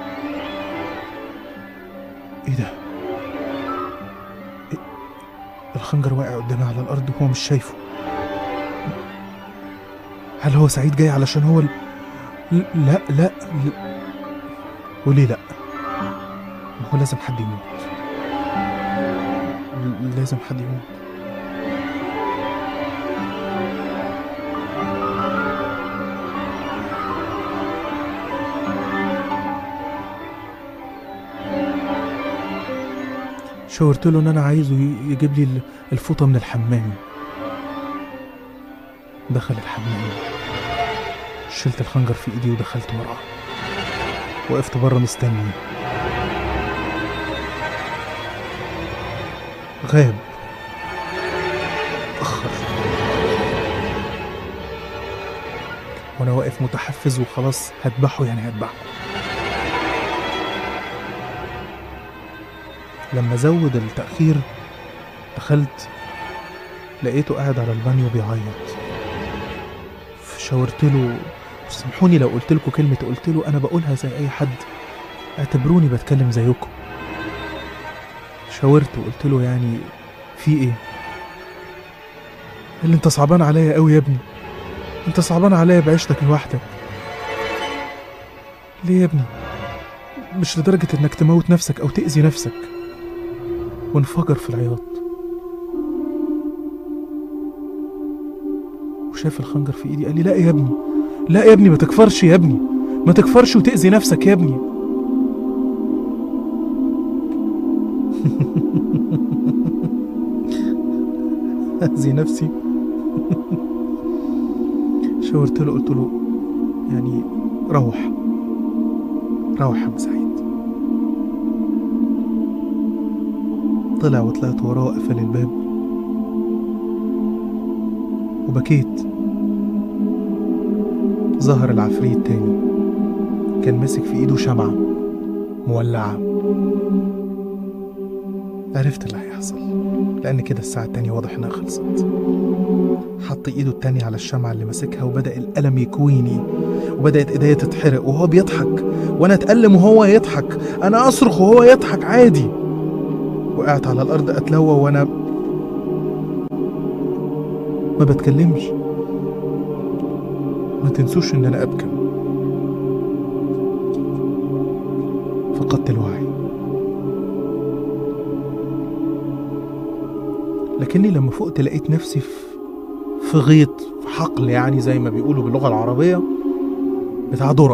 Speaker 6: ايه ده إيه؟ الخنجر واقع قدامي على الارض وهو مش شايفه هل هو سعيد جاي علشان هو ال... ل- لا لا ل- وليه لا ما هو لازم حد يموت ل- لازم حد يموت شاورت له ان انا عايزه ي- يجيب لي ال- الفوطه من الحمام دخل الحمام شلت الخنجر في ايدي ودخلت وراه وقفت بره مستني غاب اتأخر وانا واقف متحفز وخلاص هذبحه يعني هذبحه لما زود التأخير دخلت لقيته قاعد على البانيو بيعيط شاورت له سامحوني لو قلت لكم كلمة قلت له أنا بقولها زي أي حد اعتبروني بتكلم زيكم شاورت وقلت له يعني في إيه؟ قال لي أنت صعبان عليا قوي يا ابني أنت صعبان عليا بعيشتك لوحدك ليه يا ابني؟ مش لدرجة إنك تموت نفسك أو تأذي نفسك وانفجر في العياط وشاف الخنجر في ايدي قال لي لا يا ابني لا يا ابني ما تكفرش يا ابني ما تكفرش وتأذي نفسك يا ابني أذي نفسي شاورت له قلت له يعني روح روح يا عم سعيد طلع وطلعت وراه وقفل الباب وبكيت ظهر العفريت تاني كان ماسك في ايده شمعة مولعة عرفت اللي هيحصل لأن كده الساعة التانية واضح إنها خلصت حط إيده التانية على الشمعة اللي ماسكها وبدأ الألم يكويني وبدأت إيديا تتحرق وهو بيضحك وأنا أتألم وهو يضحك أنا أصرخ وهو يضحك عادي وقعت على الأرض أتلوى وأنا ما بتكلمش ما تنسوش إن أنا أبكم فقدت الوعي لكني لما فقت لقيت نفسي في في غيط في حقل يعني زي ما بيقولوا باللغة العربية بتاع ذرة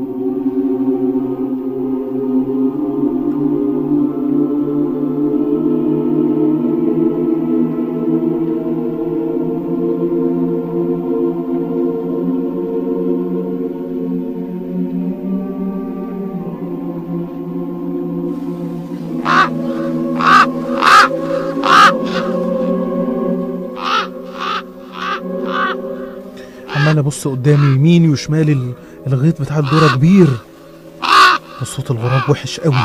Speaker 6: عمال ابص قدامي يميني وشمالي ال- الغيط بتاع الذرة كبير وصوت الغراب وحش قوي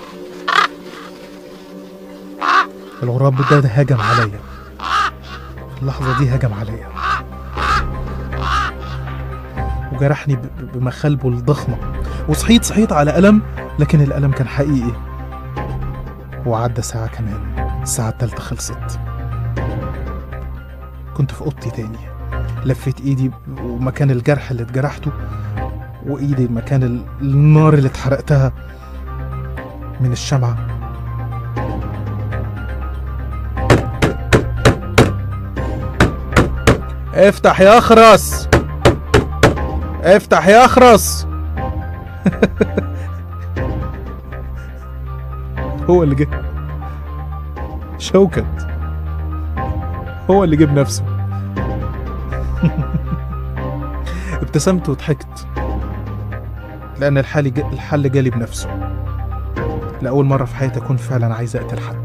Speaker 6: الغراب ده, ده هجم عليا في اللحظة دي هجم عليا وجرحني ب- ب- بمخالبه الضخمة وصحيت صحيت على ألم لكن الألم كان حقيقي وعدى ساعة كمان الساعة التالتة خلصت كنت في أوضتي تاني لفيت ايدي ومكان الجرح اللي اتجرحته وايدي مكان ال- النار اللي اتحرقتها من الشمعة افتح يا اخرس افتح يا اخرس هو اللي جه شوكت هو اللي جاب نفسه ابتسمت وضحكت لأن الحل ج... الحل جالي بنفسه لأول مرة في حياتي أكون فعلا عايز أقتل حد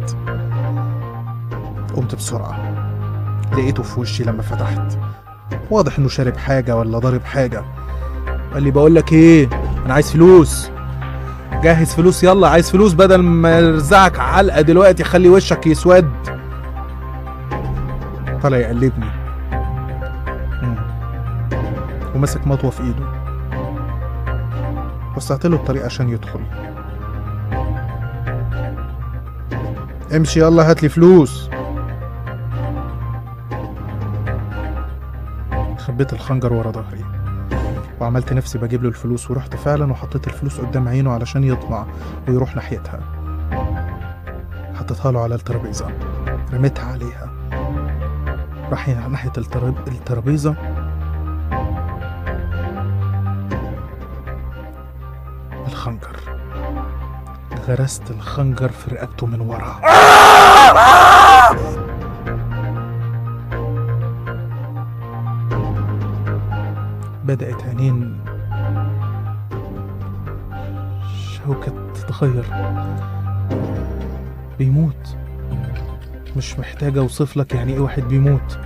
Speaker 6: قمت بسرعة لقيته في وشي لما فتحت واضح إنه شارب حاجة ولا ضارب حاجة قال لي بقول لك إيه أنا عايز فلوس جهز فلوس يلا عايز فلوس بدل ما يرزعك علقة دلوقتي خلي وشك يسود طلع يقلبني مم. ومسك مطوة في ايده وسعت له الطريق عشان يدخل امشي يلا هات لي فلوس خبيت الخنجر ورا ظهري وعملت نفسي بجيب له الفلوس ورحت فعلا وحطيت الفلوس قدام عينه علشان يطمع ويروح ناحيتها حطيتها له على الترابيزة رميتها عليها راح ناحية التراب- الترابيزة الخنجر غرست الخنجر في رقبته من ورا بدأت عينين شوكة تتغير بيموت مش محتاج اوصف لك يعني ايه واحد بيموت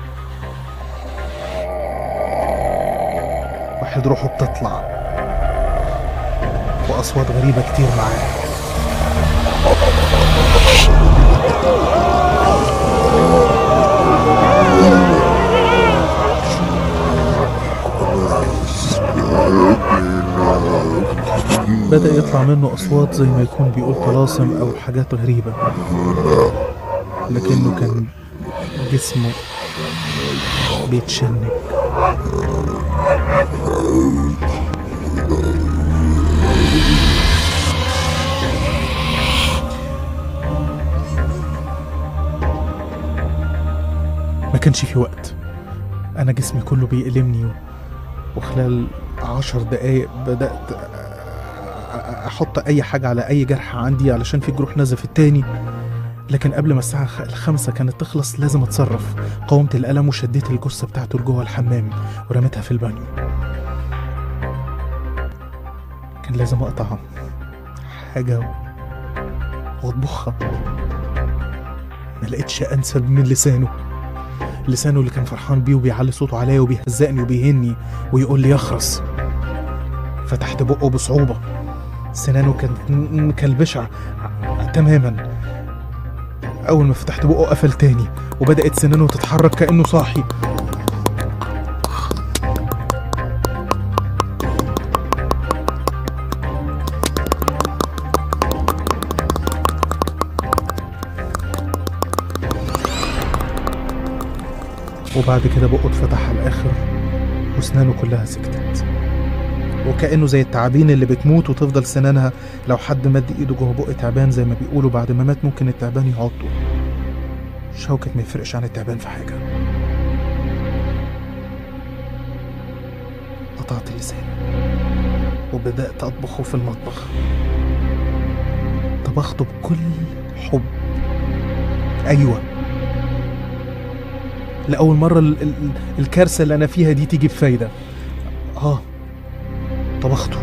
Speaker 6: واحد روحه بتطلع واصوات غريبة كتير معاه بدأ يطلع منه أصوات زي ما يكون بيقول طلاسم أو حاجات غريبة لكنه كان جسمه بيتشنج ما كانش في وقت أنا جسمي كله بيألمني و- وخلال عشر دقايق بدأت أحط أي حاجة على أي جرح عندي علشان في جروح نزف التاني لكن قبل ما الساعة خ- الخمسة كانت تخلص لازم أتصرف قاومت الألم وشديت الجثة بتاعته لجوه الحمام ورميتها في البانيو كان لازم أقطع حاجة وأطبخها ما لقيتش أنسب من لسانه لسانه اللي كان فرحان بيه وبيعلي صوته عليا وبيهزقني وبيهني ويقول لي يخرس فتحت بقه بصعوبة سنانه كانت م- مكلبشة تماما أول ما فتحت بقه قفل تاني وبدأت سنانه تتحرك كأنه صاحي وبعد كده بقه اتفتح على الآخر وسنانه كلها سكتت وكأنه زي التعابين اللي بتموت وتفضل سنانها لو حد مد ايده جوه بق تعبان زي ما بيقولوا بعد ما مات ممكن التعبان يعضه شوكة ما يفرقش عن التعبان في حاجة قطعت اللسان وبدأت أطبخه في المطبخ طبخته بكل حب أيوة لأول مرة ال- ال- الكارثة اللي أنا فيها دي تيجي بفايدة آه طبخته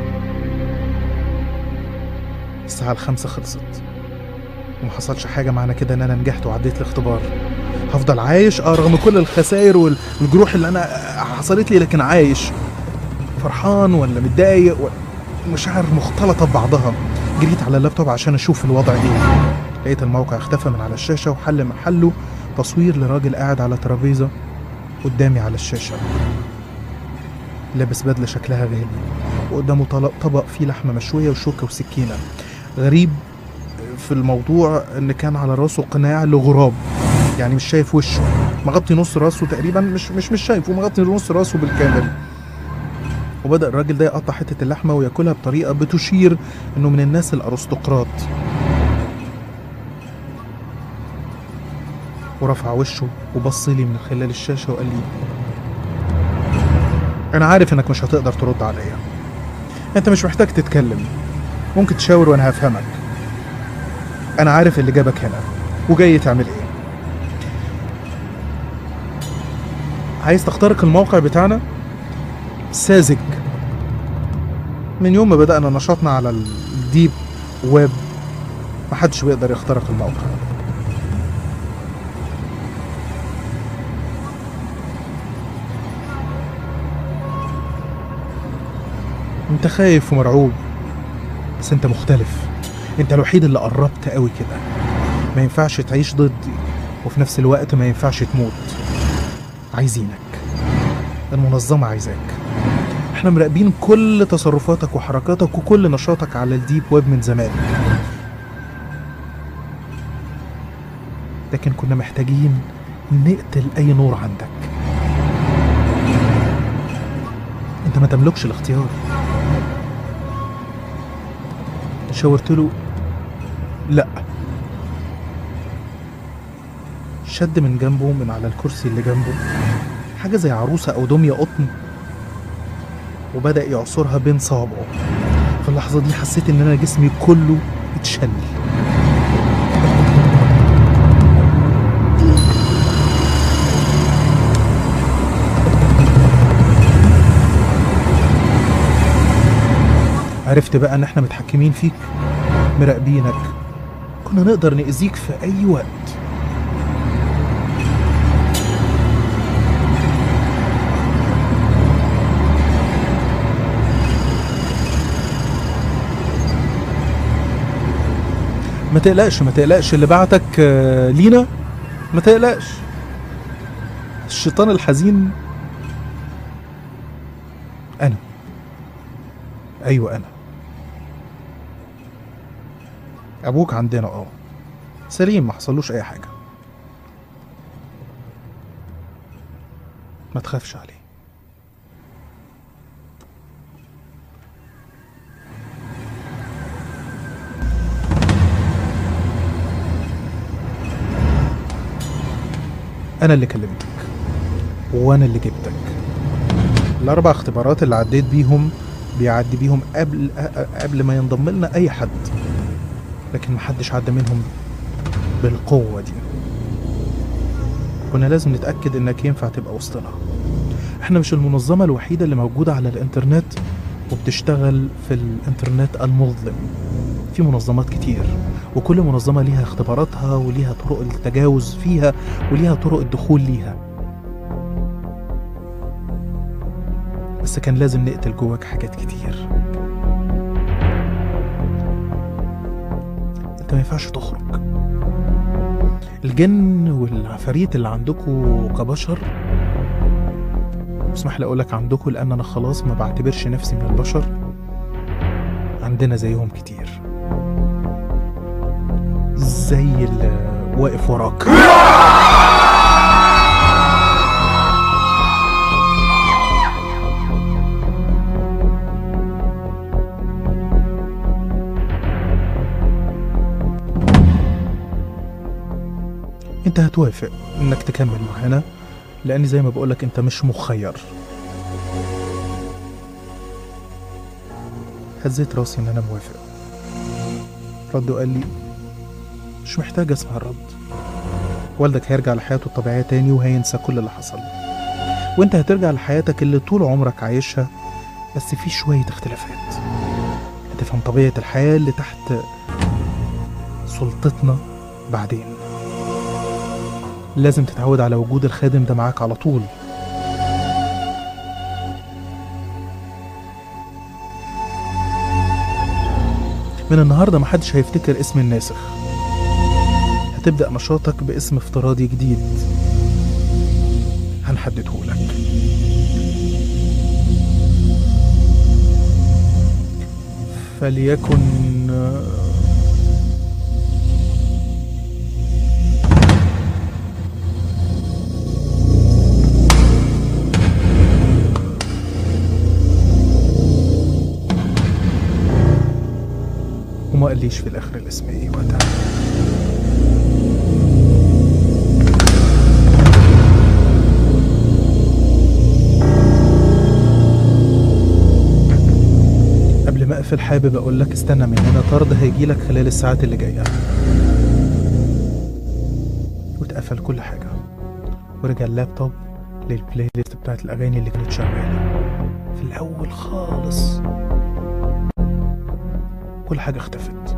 Speaker 6: الساعة الخامسة خلصت وما حصلش حاجة معنى كده إن أنا نجحت وعديت الاختبار هفضل عايش اه رغم كل الخسائر وال- والجروح اللي أنا حصلت لي لكن عايش فرحان ولا متضايق ولا مشاعر مختلطة ببعضها جريت على اللابتوب عشان أشوف الوضع إيه لقيت الموقع اختفى من على الشاشة وحل محله تصوير لراجل قاعد على ترابيزة قدامي على الشاشة لابس بدلة شكلها غالي وقدامه طل- طبق فيه لحمة مشوية وشوكة وسكينة غريب في الموضوع ان كان على راسه قناع لغراب يعني مش شايف وشه مغطي نص راسه تقريبا مش مش مش شايف ومغطي نص راسه بالكامل وبدأ الراجل ده يقطع حتة اللحمة وياكلها بطريقة بتشير انه من الناس الارستقراط ورفع وشه وبص لي من خلال الشاشة وقال لي أنا عارف إنك مش هتقدر ترد عليا أنت مش محتاج تتكلم ممكن تشاور وأنا هفهمك انا عارف اللي جابك هنا وجاي تعمل ايه عايز تخترق الموقع بتاعنا ساذج من يوم ما بدأنا نشاطنا على الديب ويب محدش بيقدر يخترق الموقع انت خايف ومرعوب بس انت مختلف انت الوحيد اللي قربت قوي كده ما ينفعش تعيش ضدي وفي نفس الوقت ما ينفعش تموت عايزينك المنظمة عايزاك احنا مراقبين كل تصرفاتك وحركاتك وكل نشاطك على الديب ويب من زمان لكن كنا محتاجين نقتل اي نور عندك انت ما تملكش الاختيار شاورت له لا شد من جنبه من على الكرسي اللي جنبه حاجة زي عروسة أو دمية قطن وبدأ يعصرها بين صوابعه في اللحظة دي حسيت إن أنا جسمي كله اتشل عرفت بقى إن إحنا متحكمين فيك مراقبينك كنا نقدر نأذيك في أي وقت ما تقلقش ما تقلقش اللي بعتك آه، لينا ما تقلقش الشيطان الحزين انا ايوه انا ابوك عندنا اه سليم ما حصلوش اي حاجه ما تخافش عليه انا اللي كلمتك وانا اللي جبتك الاربع اختبارات اللي عديت بيهم بيعدي بيهم قبل أ- أ- قبل ما ينضم لنا اي حد لكن محدش عدى منهم بالقوه دي كنا لازم نتاكد انك ينفع تبقى وسطنا احنا مش المنظمه الوحيده اللي موجوده على الانترنت وبتشتغل في الانترنت المظلم في منظمات كتير وكل منظمة ليها اختباراتها وليها طرق التجاوز فيها وليها طرق الدخول ليها بس كان لازم نقتل جواك حاجات كتير انت ما ينفعش تخرج الجن والعفاريت اللي عندكم كبشر اسمح لي اقولك عندكم لان انا خلاص ما بعتبرش نفسي من البشر عندنا زيهم كتير زي اللي واقف وراك انت هتوافق انك تكمل معانا لاني زي ما بقولك انت مش مخير هزيت راسي ان انا موافق رد وقال لي مش محتاج اسمع الرد والدك هيرجع لحياته الطبيعية تاني وهينسى كل اللي حصل وانت هترجع لحياتك اللي طول عمرك عايشها بس في شوية اختلافات هتفهم طبيعة الحياة اللي تحت سلطتنا بعدين لازم تتعود على وجود الخادم ده معاك على طول من النهارده محدش هيفتكر اسم الناسخ هتبدأ نشاطك باسم افتراضي جديد هنحدده لك فليكن وما قاليش في الاخر الاسم ايه وقتها قبل ما اقفل حابب اقول لك استنى مننا طرد هيجي لك خلال الساعات اللي جايه واتقفل كل حاجه ورجع اللابتوب للبلاي ليست بتاعت الاغاني اللي كانت شغاله في الاول خالص كل حاجه اختفت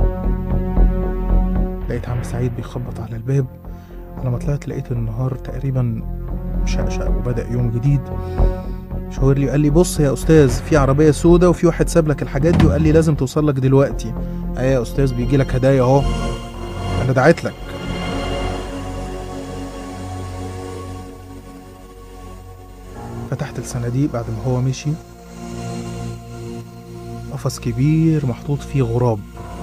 Speaker 6: لقيت عم سعيد بيخبط على الباب لما طلعت لقيت النهار تقريبا مشقشق وبدأ يوم جديد شاور لي وقال لي بص يا استاذ في عربيه سودة وفي واحد ساب لك الحاجات دي وقال لي لازم توصل لك دلوقتي ايه يا استاذ بيجي لك هدايا اهو انا دعيت لك فتحت الصناديق بعد ما هو مشي قفص كبير محطوط فيه غراب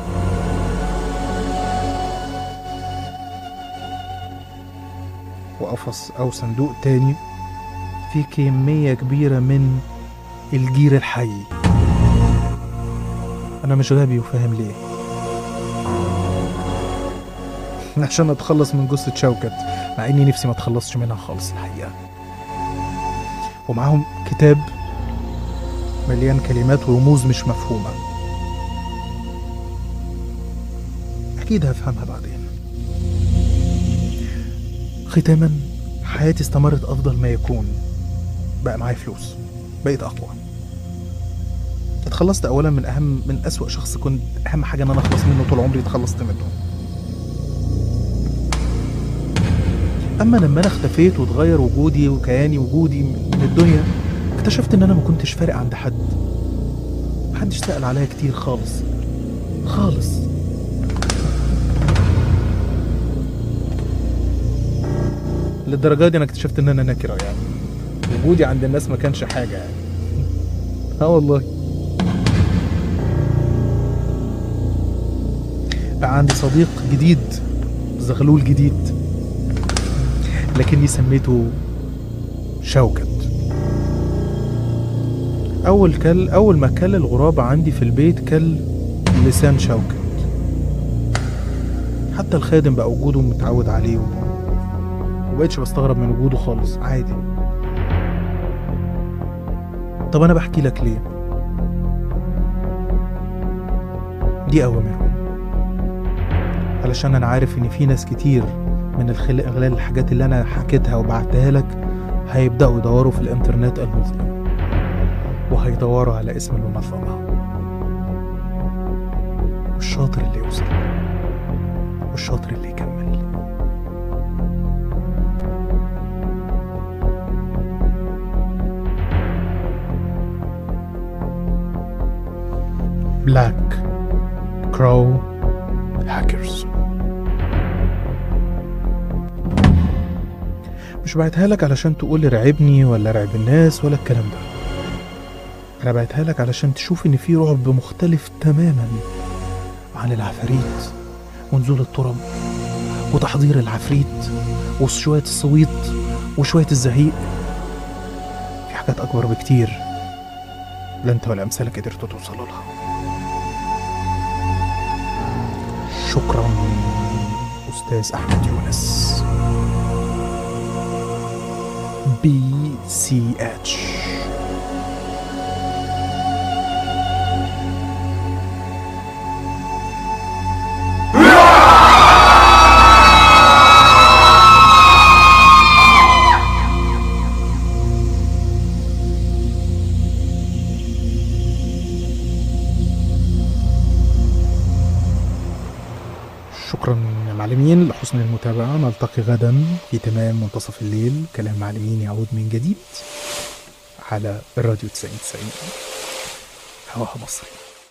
Speaker 6: وقفص او صندوق تاني فيه كمية كبيرة من الجير الحي أنا مش غبي وفاهم ليه عشان أتخلص من جثة شوكت مع إني نفسي ما أتخلصش منها خالص الحقيقة ومعاهم كتاب مليان كلمات ورموز مش مفهومة أكيد هفهمها بعدين ختاما حياتي استمرت أفضل ما يكون بقى معايا فلوس بقيت اقوى اتخلصت اولا من اهم من اسوأ شخص كنت اهم حاجه ان انا اخلص منه طول عمري اتخلصت منه اما لما انا اختفيت واتغير وجودي وكياني وجودي من الدنيا اكتشفت ان انا ما كنتش فارق عند حد محدش سأل عليا كتير خالص خالص للدرجه دي انا اكتشفت ان انا نكره يعني وجودي عند الناس ما كانش حاجه يعني اه والله بقى عندي صديق جديد زغلول جديد لكني سميته شوكت اول كل اول ما كل الغراب عندي في البيت كل لسان شوكت حتى الخادم بقى وجوده متعود عليه ومبقتش بستغرب من وجوده خالص عادي طب انا بحكي لك ليه دي اوامرهم علشان انا عارف ان في ناس كتير من الخل... خلال الحاجات اللي انا حكيتها وبعتها لك هيبداوا يدوروا في الانترنت المظلم وهيدوروا على اسم المنظمه والشاطر اللي يوصل والشاطر اللي يكمل بلاك كرو هاكرز مش بعتها لك علشان تقول رعبني ولا رعب الناس ولا الكلام ده انا بعتها لك علشان تشوف ان في رعب مختلف تماما عن العفاريت ونزول التراب وتحضير العفريت وشوية الصويت وشوية الزعيق في حاجات أكبر بكتير لا أنت ولا أمثالك قدرتوا توصلوا لها شكرا أستاذ أحمد يونس بي سي اتش شكرا يا معلمين لحسن المتابعة نلتقي غدا في تمام منتصف الليل كلام معلمين يعود من جديد على الراديو 90 90 هواها مصري